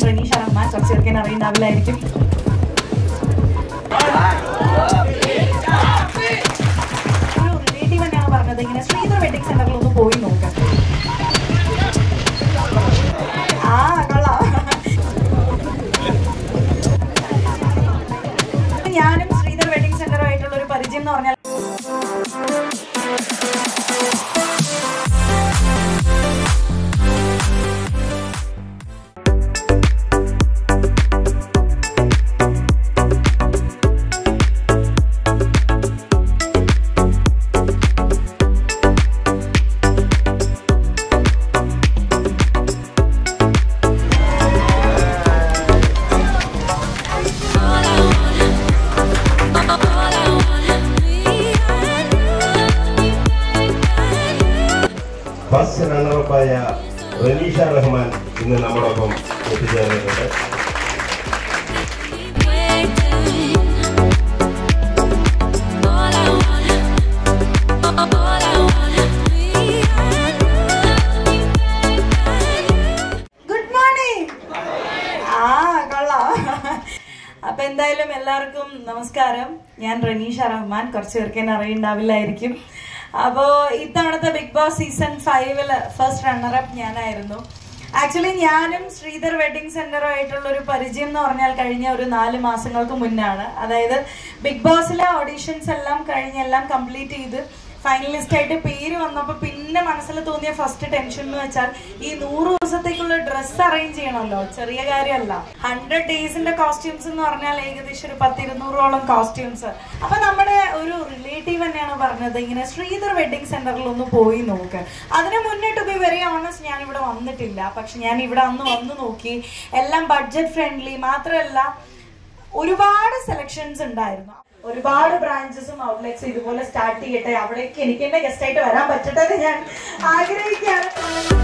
റനീഷ റഹ്മാൻ കുറച്ച് പേർക്ക് എന്നെ അറിയുണ്ടാവില്ലായിരിക്കും ഒരു റിലേറ്റീവ് തന്നെയാണ് പറഞ്ഞത് ഇങ്ങനെ ശ്രീധർ വെഡിങ് സെന്ററിൽ ഒന്ന് പോയി നോക്കാം ആ കൊള്ളാം ഞാനും ശ്രീധർ വെഡിങ് സെന്ററുമായിട്ടുള്ള ഒരു പരിചയം എന്ന് പറഞ്ഞാൽ ഫസ്റ്റ് റണ്ണറപ്പായ റനീഷ റഹ്മാൻ ഇന്ന് നമ്മോടൊപ്പം എത്തിച്ചേർന്നിട്ടുണ്ട് ഗുഡ് മോർണിംഗ് ആ കൊള്ളാം അപ്പൊ എന്തായാലും എല്ലാവർക്കും നമസ്കാരം ഞാൻ റനീഷ റഹ്മാൻ കുറച്ച് പേർക്ക് എന്നെ അറിയുണ്ടാവില്ലായിരിക്കും അപ്പോ ഇത്തവണത്തെ ബിഗ് ബോസ് സീസൺ ഫൈവില് ഫസ്റ്റ് റണ്ണറപ്പ് ഞാനായിരുന്നു ആക്ച്വലി ഞാനും ശ്രീധർ വെഡിങ് സെന്ററും ആയിട്ടുള്ള ഒരു പരിചയം എന്ന് പറഞ്ഞാൽ കഴിഞ്ഞ ഒരു നാല് മാസങ്ങൾക്ക് മുന്നാണ് അതായത് ബിഗ് ബോസിലെ ഓഡീഷൻസ് എല്ലാം കഴിഞ്ഞെല്ലാം കംപ്ലീറ്റ് ചെയ്ത് ഫൈനലിസ്റ്റ് ആയിട്ട് പേര് വന്നപ്പോൾ പിന്നെ മനസ്സിൽ തോന്നിയ ഫസ്റ്റ് ടെൻഷൻ എന്ന് വെച്ചാൽ ഈ നൂറ് ദിവസത്തേക്കുള്ള ഡ്രസ്സ് അറേഞ്ച് ചെയ്യണമല്ലോ ചെറിയ കാര്യമല്ല ഹൺഡ്രഡ് ഡേയ്സിന്റെ കോസ്റ്റ്യൂംസ് എന്ന് പറഞ്ഞാൽ ഏകദേശം ഒരു പത്തിരുന്നൂറോളം കോസ്റ്റ്യൂംസ് അപ്പൊ നമ്മുടെ ഒരു റിലേറ്റീവ് തന്നെയാണ് പറഞ്ഞത് ഇങ്ങനെ ശ്രീധർ വെഡിങ് സെന്ററിൽ ഒന്ന് പോയി നോക്ക് അതിന് മുന്നേ ടു ബി വെരി ഓണസ്റ്റ് ഞാൻ ഇവിടെ വന്നിട്ടില്ല പക്ഷെ ഞാൻ ഇവിടെ അന്ന് വന്നു നോക്കി എല്ലാം ബഡ്ജറ്റ് ഫ്രണ്ട്ലി മാത്രമല്ല ഒരുപാട് സെലക്ഷൻസ് ഉണ്ടായിരുന്നു ഒരുപാട് ബ്രാഞ്ചസും ഔട്ട്ലെറ്റ്സും ഇതുപോലെ സ്റ്റാർട്ട് ചെയ്യട്ടെ അവിടേക്ക് എനിക്ക് എന്നെ ഗസ്റ്റ് ആയിട്ട് വരാൻ പറ്റട്ടെ എന്ന് ഞാൻ ആഗ്രഹിക്കുകയാണ്